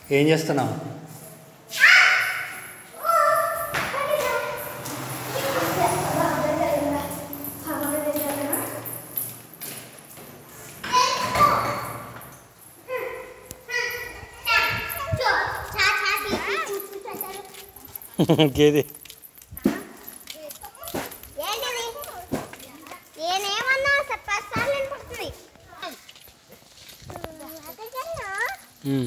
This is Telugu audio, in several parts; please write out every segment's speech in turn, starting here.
ఏం చేస్తున్నావు ఇంకేది ఏంటిది నేనేమన్నా చెప్పేస్తాను నేను పడుతుంది ఉమ్.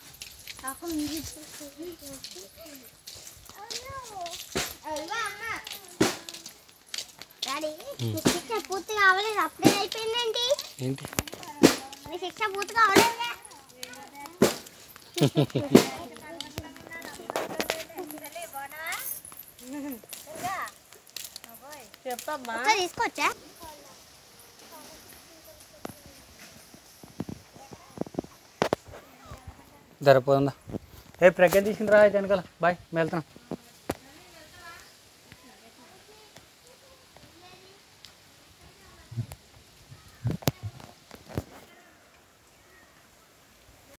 డాడీ నీ శిక్ష పూర్తి కావలేదు అప్పుడే అయిపోయిందేంటి ఏంటి నీ శిక్ష పూర్తి కావలేదుగా చెప్పమ్మా ఒకసారి తీసుకోవచ్చా ధరపోతుందా ఏ ప్రజ్ఞ తీసుకుని రా అయితే వెనకాల బాయ్ వెళ్తున్నాం